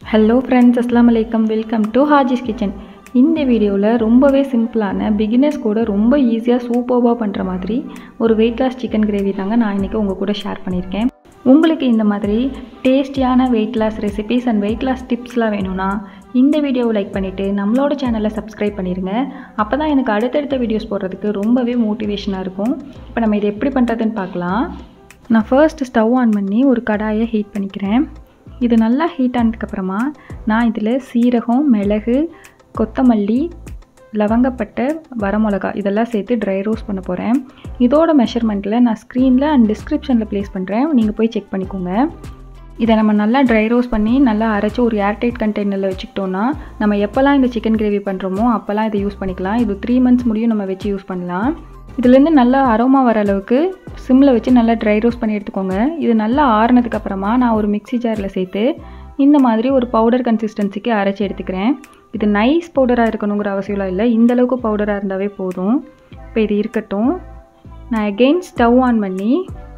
hello friends அஸ்லாம் அலைக்கம் welcome to Haji's Kitchen இந்த வீடியோவில் ரொம்பவே சிம்பிளான பிகினர்ஸ் கூட ரொம்ப ஈஸியாக சூப்பர்வாக பண்ணுற மாதிரி ஒரு வெயிட் லாஸ் சிக்கன் கிரேவி தாங்க நான் இன்றைக்கி உங்கள் கூட ஷேர் பண்ணியிருக்கேன் உங்களுக்கு இந்த மாதிரி டேஸ்டியான weight loss recipes and weight loss டிப்ஸ்லாம் வேணும்னா இந்த வீடியோவை லைக் பண்ணிவிட்டு நம்மளோட சேனலை சப்ஸ்கிரைப் பண்ணிடுங்க அப்போ தான் எனக்கு அடுத்தடுத்த வீடியோஸ் போடுறதுக்கு ரொம்பவே மோட்டிவேஷனாக இருக்கும் இப்போ நம்ம இதை எப்படி பண்ணுறதுன்னு பார்க்கலாம் நான் ஃபர்ஸ்ட் ஸ்டவ் ஆன் பண்ணி ஒரு கடாயை ஹீட் பண்ணிக்கிறேன் இது நல்லா ஹீட் ஆனதுக்கப்புறமா நான் இதில் சீரகம் மிளகு கொத்தமல்லி லவங்கப்பட்டை வரமிளகா இதெல்லாம் சேர்த்து ட்ரை ரோஸ்ட் பண்ண போகிறேன் இதோட மெஷர்மெண்ட்டில் நான் ஸ்க்ரீனில் அண்ட் டிஸ்கிரிப்ஷனில் ப்ளேஸ் பண்ணுறேன் நீங்கள் போய் செக் பண்ணிக்கோங்க இதை நம்ம நல்லா ட்ரை ரோஸ்ட் பண்ணி நல்லா அரைச்சி ஒரு ஏர்டைட் கண்டெய்னரில் வச்சுக்கிட்டோன்னா நம்ம எப்போல்லாம் இந்த சிக்கன் கிரேவி பண்ணுறோமோ அப்போல்லாம் இதை யூஸ் பண்ணிக்கலாம் இது த்ரீ மந்த்ஸ் முடியும் நம்ம வச்சு யூஸ் பண்ணலாம் இதுலேருந்து நல்லா அரோமா வர அளவுக்கு சிம்மில் வச்சு நல்லா ட்ரை ரோஸ்ட் பண்ணி எடுத்துக்கோங்க இது நல்லா ஆறுனதுக்கு அப்புறமா நான் ஒரு மிக்ஸி ஜாரில் சேர்த்து இந்த மாதிரி ஒரு பவுடர் கன்சிஸ்டன்சிக்கு அரைச்சி எடுத்துக்கிறேன் இது நைஸ் பவுடராக இருக்கணுங்கிற அவசியம்லாம் இல்லை இந்த அளவுக்கு பவுடராக இருந்தாவே போதும் இப்போ இது இருக்கட்டும் நான் அகெயின் ஸ்டவ் ஆன் பண்ணி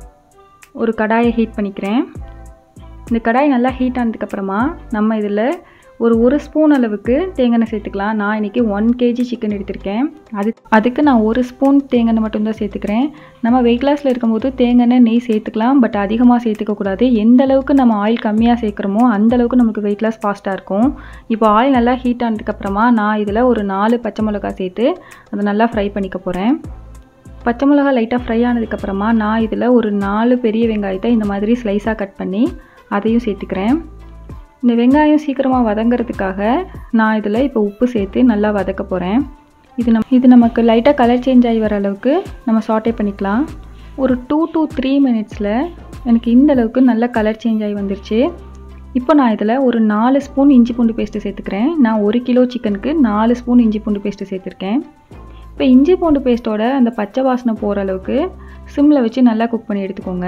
ஒரு கடாயை ஹீட் பண்ணிக்கிறேன் இந்த கடாய் நல்லா ஹீட் ஆனதுக்கப்புறமா நம்ம இதில் ஒரு ஒரு ஸ்பூன் அளவுக்கு தேங்காய் சேர்த்துக்கலாம் நான் இன்றைக்கி ஒன் கேஜி சிக்கன் எடுத்திருக்கேன் அது அதுக்கு நான் ஒரு ஸ்பூன் தேங்காய் மட்டும்தான் சேர்த்துக்கிறேன் நம்ம வெயிட் லாஸில் இருக்கும்போது தேங்காய் நெய் சேர்த்துக்கலாம் பட் அதிகமாக சேர்த்துக்கக்கூடாது எந்த அளவுக்கு நம்ம ஆயில் கம்மியாக சேர்க்குறோமோ அந்த அளவுக்கு நமக்கு வெயிட் லாஸ் ஃபாஸ்ட்டாக இருக்கும் இப்போ ஆயில் நல்லா ஹீட் ஆனதுக்கப்புறமா நான் இதில் ஒரு நாலு பச்சை மிளகா சேர்த்து அதை நல்லா ஃப்ரை பண்ணிக்க போகிறேன் பச்சை மிளகா லைட்டாக ஃப்ரை ஆனதுக்கப்புறமா நான் இதில் ஒரு நாலு பெரிய வெங்காயத்தை இந்த மாதிரி ஸ்லைஸாக கட் பண்ணி அதையும் சேர்த்துக்கிறேன் இந்த வெங்காயம் சீக்கிரமாக வதங்கிறதுக்காக நான் இதில் இப்போ உப்பு சேர்த்து நல்லா வதக்க போகிறேன் இது நம் இது நமக்கு லைட்டாக கலர் சேஞ்ச் ஆகி வர அளவுக்கு நம்ம சாட்டே பண்ணிக்கலாம் ஒரு டூ டு த்ரீ மினிட்ஸில் எனக்கு இந்த அளவுக்கு நல்ல கலர் சேஞ்ச் ஆகி வந்துருச்சு இப்போ நான் இதில் ஒரு நாலு ஸ்பூன் இஞ்சி பூண்டு பேஸ்ட்டு சேர்த்துக்கிறேன் நான் ஒரு கிலோ சிக்கனுக்கு நாலு ஸ்பூன் இஞ்சி பூண்டு பேஸ்ட்டு சேர்த்துருக்கேன் இப்போ இஞ்சி பூண்டு பேஸ்ட்டோட அந்த பச்சை வாசனை போகிற அளவுக்கு சிம்மில் வச்சு நல்லா குக் பண்ணி எடுத்துக்கோங்க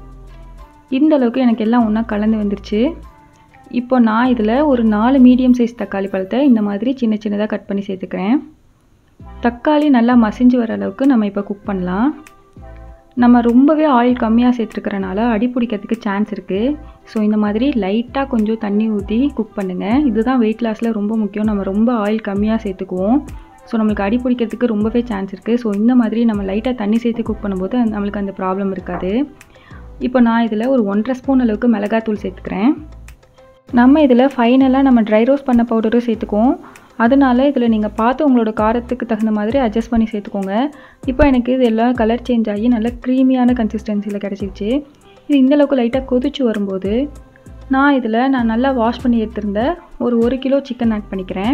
இந்த அளவுக்கு எனக்கு எல்லாம் ஒன்றா கலந்து வந்துருச்சு இப்போ நான் இதில் ஒரு நாலு மீடியம் சைஸ் தக்காளி பழத்தை இந்த மாதிரி சின்ன சின்னதாக கட் பண்ணி சேர்த்துக்கிறேன் தக்காளி நல்லா மசிஞ்சு வர அளவுக்கு நம்ம இப்போ குக் பண்ணலாம் நம்ம ரொம்பவே ஆயில் கம்மியாக சேர்த்துருக்கறனால அடி பிடிக்கிறதுக்கு சான்ஸ் இருக்குது ஸோ இந்த மாதிரி லைட்டாக கொஞ்சம் தண்ணி ஊற்றி குக் பண்ணுங்கள் இதுதான் வெயிட் லாஸில் ரொம்ப முக்கியம் நம்ம ரொம்ப ஆயில் கம்மியாக சேர்த்துக்குவோம் ஸோ நம்மளுக்கு அடி பிடிக்கிறதுக்கு ரொம்பவே சான்ஸ் இருக்குது ஸோ இந்த மாதிரி நம்ம லைட்டாக தண்ணி சேர்த்து குக் பண்ணும்போது நம்மளுக்கு அந்த ப்ராப்ளம் இருக்காது இப்போ நான் இதில் ஒரு ஒன்றரை ஸ்பூன் அளவுக்கு மிளகாத்தூள் சேர்த்துக்கிறேன் நம்ம இதில் ஃபைனலாக நம்ம ட்ரை ரோஸ்ட் பண்ண பவுடரும் சேர்த்துக்குவோம் அதனால இதில் நீங்கள் பார்த்து உங்களோட காரத்துக்கு தகுந்த மாதிரி அட்ஜஸ்ட் பண்ணி சேர்த்துக்கோங்க இப்போ எனக்கு இது எல்லாம் கலர் சேஞ்ச் ஆகி நல்ல க்ரீமியான கன்சிஸ்டன்சியில் கிடச்சிருச்சு இது இந்தளவுக்கு லைட்டாக கொதிச்சு வரும்போது நான் இதில் நான் நல்லா வாஷ் பண்ணி எடுத்திருந்த ஒரு ஒரு கிலோ சிக்கன் ஆட் பண்ணிக்கிறேன்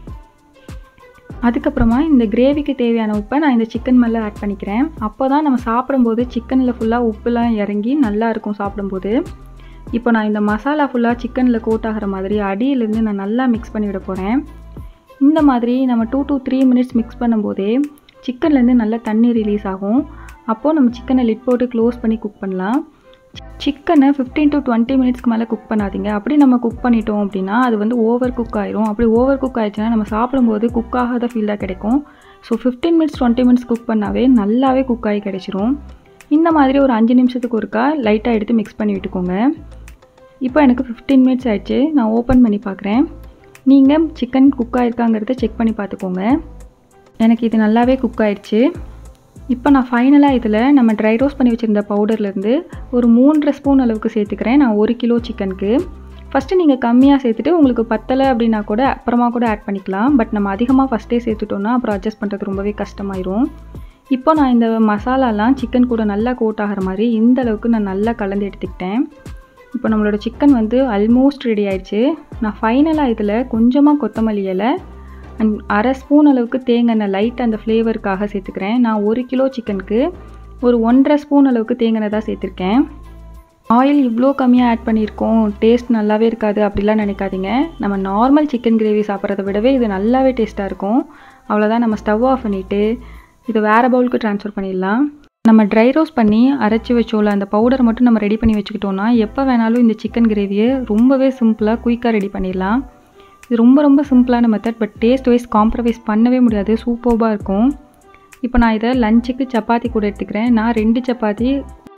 அதுக்கப்புறமா இந்த கிரேவிக்கு தேவையான உப்பை நான் இந்த சிக்கன் மேலே ஆட் பண்ணிக்கிறேன் அப்போ தான் நம்ம சாப்பிடும்போது சிக்கனில் ஃபுல்லாக உப்புலாம் இறங்கி நல்லா இருக்கும் சாப்பிடும்போது இப்போ நான் இந்த மசாலா ஃபுல்லாக சிக்கனில் கோட் ஆகிற மாதிரி அடியிலேருந்து நான் நல்லா மிக்ஸ் பண்ணி விட போகிறேன் இந்த மாதிரி நம்ம two to three minutes mix பண்ணும்போதே சிக்கன்லேருந்து நல்லா தண்ணி ரிலீஸ் ஆகும் அப்போது நம்ம சிக்கனை லிட் போட்டு க்ளோஸ் பண்ணி குக் பண்ணலாம் சிக்கனை ஃபிஃப்டீன் டு டுவெண்ட்டி மினிட்ஸ்க்கு மேலே குக் பண்ணாதீங்க அப்படி நம்ம குக் பண்ணிட்டோம் அப்படின்னா அது வந்து ஓவர் குக் ஆயிரும் அப்படி ஓவர் குக் ஆயிடுச்சுன்னா நம்ம சாப்பிடும்போது குக் ஆகாத ஃபீல்டாக கிடைக்கும் so fifteen minutes twenty minutes cook பண்ணாவே நல்லாவே குக் ஆகி கிடைச்சிரும் இந்த மாதிரி ஒரு அஞ்சு நிமிஷத்துக்கு ஒருக்கா லைட்டாக எடுத்து மிக்ஸ் பண்ணி விட்டுக்கோங்க இப்போ எனக்கு ஃபிஃப்டீன் மினிட்ஸ் ஆயிடுச்சு நான் ஓப்பன் பண்ணி பார்க்குறேன் நீங்கள் சிக்கன் குக் ஆகிருக்காங்கிறத செக் பண்ணி பார்த்துக்கோங்க எனக்கு இது நல்லாவே குக் ஆயிடுச்சு இப்போ நான் ஃபைனலாக இதில் நம்ம ட்ரை ரோஸ்ட் பண்ணி வச்சுருந்த பவுடர்லேருந்து ஒரு மூன்றரை ஸ்பூன் அளவுக்கு சேர்த்துக்கிறேன் நான் ஒரு கிலோ சிக்கனுக்கு ஃபஸ்ட்டு நீங்கள் கம்மியாக சேர்த்துட்டு உங்களுக்கு பத்தலை அப்படின்னா கூட அப்புறமா கூட ஆட் பண்ணிக்கலாம் பட் நம்ம அதிகமாக ஃபஸ்ட்டே சேர்த்துட்டோன்னா அப்புறம் அட்ஜஸ்ட் பண்ணுறது ரொம்பவே கஷ்டமாயிரும் இப்போ நான் இந்த மசாலாலாம் சிக்கன் கூட நல்லா கோட் ஆகிற மாதிரி இந்த அளவுக்கு நான் நல்லா கலந்து எடுத்துக்கிட்டேன் இப்போ நம்மளோட சிக்கன் வந்து ஆல்மோஸ்ட் ரெடி ஆயிடுச்சு நான் ஃபைனலாக இதில் கொஞ்சமாக கொத்தமல்லி இலை அண்ட் அரை ஸ்பூன் அளவுக்கு தேங்காய் எண்ணெய் லைட் அந்த ஃப்ளேவருக்காக சேர்த்துக்கிறேன் நான் ஒரு கிலோ சிக்கனுக்கு ஒரு ஒன்றரை ஸ்பூன் அளவுக்கு தேங்காய் தான் சேர்த்துருக்கேன் ஆயில் இவ்வளோ கம்மியாக ஆட் பண்ணியிருக்கோம் டேஸ்ட் நல்லாவே இருக்காது அப்படிலாம் நினைக்காதீங்க நம்ம நார்மல் சிக்கன் கிரேவி சாப்பிட்றத விடவே இது நல்லாவே டேஸ்ட்டாக இருக்கும் அவ்வளோதான் நம்ம ஸ்டவ் ஆஃப் பண்ணிவிட்டு இதை வேறு பவுலுக்கு ட்ரான்ஸ்ஃபர் பண்ணிடலாம் நம்ம ட்ரை ரோஸ்ட் பண்ணி அரைச்சி வச்சோல அந்த பவுடரை மட்டும் நம்ம ரெடி பண்ணி வச்சுக்கிட்டோன்னா எப்போ வேணாலும் இந்த சிக்கன் கிரேவியை ரொம்பவே சிம்பிளாக குயிக்காக ரெடி பண்ணிடலாம் இது ரொம்ப ரொம்ப சிம்பிளான method but taste wise compromise பண்ணவே முடியாது சூப்பர்பாக இருக்கும் இப்போ நான் இதை லஞ்சுக்கு சப்பாத்தி கூட எடுத்துக்கிறேன் நான் ரெண்டு சப்பாத்தி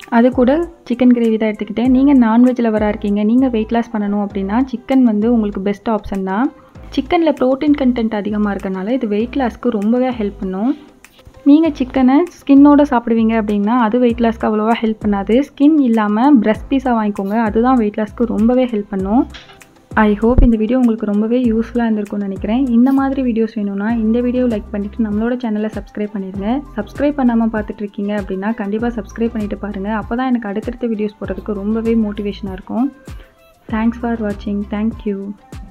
அது கூட சிக்கன் கிரேவி தான் எடுத்துக்கிட்டேன் நீங்கள் நான்வெஜ்ஜில் வர இருக்கீங்க நீங்கள் வெயிட் லாஸ் பண்ணணும் அப்படின்னா சிக்கன் வந்து உங்களுக்கு பெஸ்ட் ஆப்ஷன் தான் சிக்கனில் ப்ரோட்டீன் கண்டென்ட் அதிகமாக இருக்கறனால இது வெயிட் லாஸ்க்கு ரொம்பவே ஹெல்ப் பண்ணும் நீங்கள் சிக்கனை ஸ்கின்னோட சாப்பிடுவீங்க அப்படின்னா அது வெயிட் லாஸ்க்கு அவ்வளோவா ஹெல்ப் பண்ணாது ஸ்கின் இல்லாமல் பிரஸ்ட் பீஸாக வாங்கிக்கோங்க அதுதான் வெயிட் லாஸ்க்கு ரொம்பவே ஹெல்ப் பண்ணும் ஐ ஹோப் இந்த வீடியோ உங்களுக்கு ரொம்பவே யூஸ்ஃபுல்லாக இருந்திருக்கும்னு நினைக்கிறேன் இந்த மாதிரி வீடியோஸ் வேணும்னா இந்த வீடியோ லைக் பண்ணிவிட்டு நம்மளோட சேனலை சப்ஸ்கிரைப் பண்ணிடுங்க சப்ஸ்கிரைப் பண்ணாமல் பார்த்துட்டு இருக்கீங்க அப்படின்னா கண்டிப்பாக சப்ஸ்கிரைப் பண்ணிட்டு பாருங்கள் அப்போ தான் எனக்கு அடுத்தடுத்த வீடியோஸ் போடுறதுக்கு ரொம்பவே மோட்டிவேஷனாக இருக்கும் தேங்க்ஸ் ஃபார் வாட்சிங் தேங்க்யூ